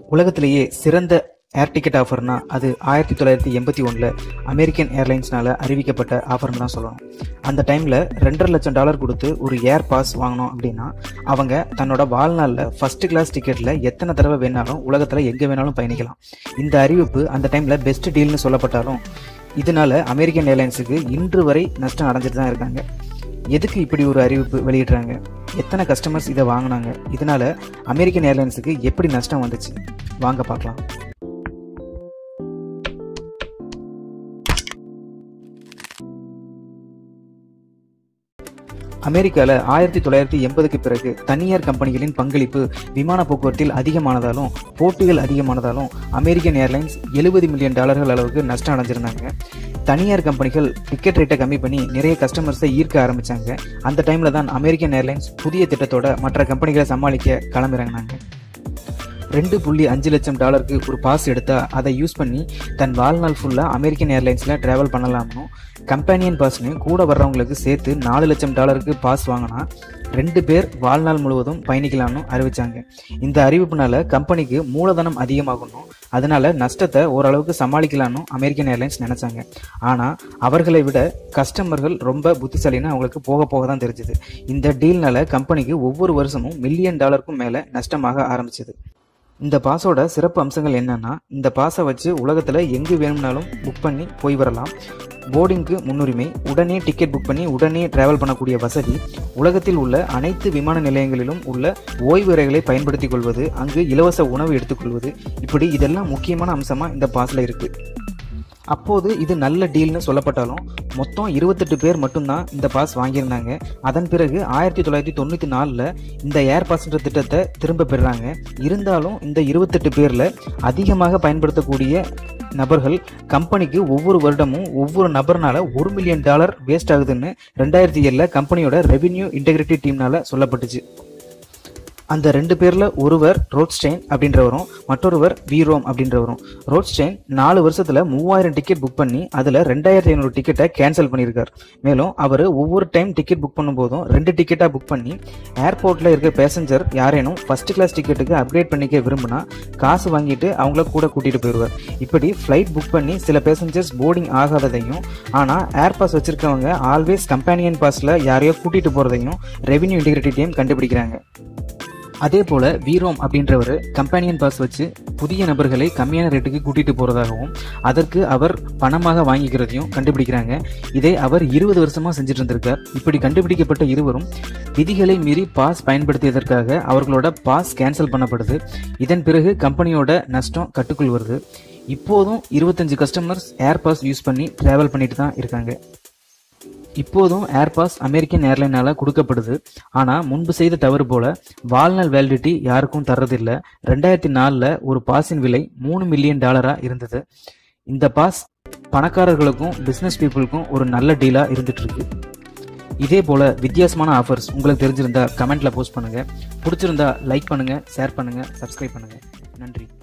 உலகத்திலேயே சிறந்த ஏர் டிக்கெட் ஆஃபர்னா அது ஆயிரத்தி தொள்ளாயிரத்தி எண்பத்தி ஒன்றில் அமெரிக்கன் ஏர்லைன்ஸ்னால அறிவிக்கப்பட்ட ஆஃபர்னு தான் சொல்லணும் அந்த டைமில் ரெண்டரை லட்சம் டாலர் கொடுத்து ஒரு ஏர் பாஸ் வாங்கணும் அப்படின்னா அவங்க தன்னோட வாழ்நாளில் ஃபர்ஸ்ட் கிளாஸ் டிக்கெட்டில் எத்தனை தடவை வேணாலும் உலகத்தில் எங்கே வேணாலும் பயணிக்கலாம் இந்த அறிவிப்பு அந்த டைமில் பெஸ்ட் டீல்னு சொல்லப்பட்டாலும் இதனால அமெரிக்கன் ஏர்லைன்ஸுக்கு இன்று வரை நஷ்டம் அடைஞ்சிட்டு தான் இருக்காங்க எதுக்கு இப்படி ஒரு அறிவிப்பு வெளியிடுறாங்க எத்தனை கஸ்டமர்ஸ் இதை வாங்கினாங்க இதனால அமெரிக்கன் ஏர்லைன்ஸுக்கு எப்படி நஷ்டம் வந்துச்சு வாங்க பார்க்கலாம் அமெரிக்காவில் ஆயிரத்தி தொள்ளாயிரத்தி எண்பதுக்கு பிறகு தனியார் கம்பெனிகளின் பங்களிப்பு விமான போக்குவரத்தில் அதிகமானதாலும் போட்டிகள் அதிகமானதாலும் அமெரிக்கன் ஏர்லைன்ஸ் எழுபது மில்லியன் டாலர்கள் அளவுக்கு நஷ்டம் அடைஞ்சிருந்தாங்க தனியார் கம்பெனிகள் டிக்கெட் ரேட்டை கம்மி பண்ணி நிறைய கஸ்டமர்ஸை ஈர்க்க ஆரம்பிச்சாங்க அந்த டைம்ல தான் அமெரிக்கன் ஏர்லைன்ஸ் புதிய திட்டத்தோட மற்ற கம்பெனிகளை சமாளிக்க களமிறங்கினாங்க ரெண்டு புள்ளி அஞ்சு லட்சம் டாலருக்கு ஒரு பாஸ் எடுத்தா அதை யூஸ் பண்ணி தன் வாழ்நாள் ஃபுல்லாக அமெரிக்கன் ஏர்லைன்ஸில் ட்ராவல் பண்ணலாம்னு கம்பெனியன் பாஸ்னு கூட வர்றவங்களுக்கு சேர்த்து நாலு லட்சம் டாலருக்கு பாஸ் வாங்கினா ரெண்டு பேர் வாழ்நாள் முழுவதும் பயணிக்கலாம்னு அறிவிச்சாங்க இந்த அறிவிப்புனால கம்பெனிக்கு மூலதனம் அதிகமாகணும் அதனால நஷ்டத்தை ஓரளவுக்கு சமாளிக்கலாம்னு அமெரிக்கன் ஏர்லைன்ஸ் நினைச்சாங்க ஆனா அவர்களை விட கஸ்டமர்கள் ரொம்ப புத்திசாலின்னு அவங்களுக்கு போக போக தான் தெரிஞ்சது இந்த டீல்னால கம்பெனிக்கு ஒவ்வொரு வருஷமும் மில்லியன் டாலருக்கும் மேல நஷ்டமாக ஆரம்பிச்சது இந்த பாஸோட சிறப்பு அம்சங்கள் என்னன்னா இந்த பாஸை வச்சு உலகத்துல எங்கு வேணும்னாலும் புக் பண்ணி போய் வரலாம் போர்டிங்க்கு முன்னுரிமை உடனே டிக்கெட் புக் பண்ணி உடனே டிராவல் பண்ணக்கூடிய வசதி உலகத்தில் உள்ள அனைத்து விமான நிலையங்களிலும் உள்ள ஓய்வு அறைகளை பயன்படுத்திக் கொள்வது அங்கு இலவச உணவு எடுத்துக்கொள்வது இப்படி இதெல்லாம் முக்கியமான அம்சமா இந்த பாஸ்ல இருக்கு அப்போது இது நல்ல டீல்னு சொல்லப்பட்டாலும் மொத்தம் இருபத்தெட்டு பேர் மட்டும்தான் இந்த பாஸ் வாங்கியிருந்தாங்க அதன் பிறகு ஆயிரத்தி தொள்ளாயிரத்தி தொண்ணூற்றி நாலில் இந்த ஏர் பாஸ்ன்ற திட்டத்தை திரும்ப பெறுறாங்க இருந்தாலும் இந்த இருபத்தெட்டு பேரில் அதிகமாக பயன்படுத்தக்கூடிய நபர்கள் கம்பெனிக்கு ஒவ்வொரு வருடமும் ஒவ்வொரு நபர்னால ஒரு மில்லியன் டாலர் வேஸ்ட் ஆகுதுன்னு ரெண்டாயிரத்தி ஏழில் கம்பெனியோட ரெவென்யூ இன்டெகிரிட்டி டீம்னால சொல்லப்பட்டுச்சு அந்த ரெண்டு பேர்ல ஒருவர் ரோட்ஸ்டெயின் அப்படின்றவரும் மற்றொருவர் வீரோம் அப்படின்றவரும் ரோட்ஸ்டெயின் நாலு வருஷத்துல மூவாயிரம் டிக்கெட் புக் பண்ணி அதுல ரெண்டாயிரத்தி ஐநூறு டிக்கெட்டை கேன்சல் பண்ணியிருக்கார் மேலும் அவர் ஒவ்வொரு டைம் டிக்கெட் புக் பண்ணும்போதும் ரெண்டு டிக்கெட்டா புக் பண்ணி ஏர்போர்ட்ல இருக்க பேசஞ்சர் யாரேனும் ஃபர்ஸ்ட் கிளாஸ் டிக்கெட்டுக்கு அப்கிரேட் பண்ணிக்க விரும்பினா காசு வாங்கிட்டு அவங்கள கூட கூட்டிட்டு போயிடுவார் இப்படி ஃபிளைட் புக் பண்ணி சில பேசஞ்சர்ஸ் போர்டிங் ஆகாததையும் ஆனா ஏர் பாஸ் வச்சிருக்கவங்க ஆல்வேஸ் கம்பெனியன் பாஸ்ல யாரையோ கூட்டிட்டு போறதையும் ரெவென்யூ இன்டிகிரிட்டி டீம் கண்டுபிடிக்கிறாங்க அதே போல வீரோம் அப்படின்றவர் கம்பெனியன் பாஸ் வச்சு புதிய நபர்களை கம்மியான ரேட்டுக்கு கூட்டிட்டு போறதாகவும் அதற்கு அவர் பணமாக வாங்கிக்கிறதையும் கண்டுபிடிக்கிறாங்க இதை அவர் இருபது வருஷமா செஞ்சுட்டு இருந்திருக்கார் இப்படி கண்டுபிடிக்கப்பட்ட இருவரும் விதிகளை மீறி பாஸ் பயன்படுத்தியதற்காக அவர்களோட பாஸ் கேன்சல் பண்ணப்படுது இதன் பிறகு கம்பெனியோட நஷ்டம் கட்டுக்குள் வருது இப்போதும் இருபத்தஞ்சு கஸ்டமர்ஸ் ஏர் பாஸ் யூஸ் பண்ணி டிராவல் பண்ணிட்டு தான் இருக்காங்க இப்போதும் ஏர்பாஸ் அமெரிக்கன் ஏர்லைனால கொடுக்கப்படுது ஆனா முன்பு செய்த தவறு போல வாழ்நாள் வேலிடிட்டி யாருக்கும் தர்றதில்ல ரெண்டாயிரத்தி நாலுல ஒரு பாஸின் விலை மூணு மில்லியன் டாலரா இருந்தது இந்த பாஸ் பணக்காரர்களுக்கும் பிசினஸ் பீப்புளுக்கும் ஒரு நல்ல டீலா இருந்துட்டு இருக்கு இதே போல வித்தியாசமான ஆஃபர்ஸ் உங்களுக்கு தெரிஞ்சிருந்தா கமெண்ட்ல போஸ்ட் பண்ணுங்க பிடிச்சிருந்தா லைக் பண்ணுங்க ஷேர் பண்ணுங்க சப்ஸ்கிரைப் பண்ணுங்க நன்றி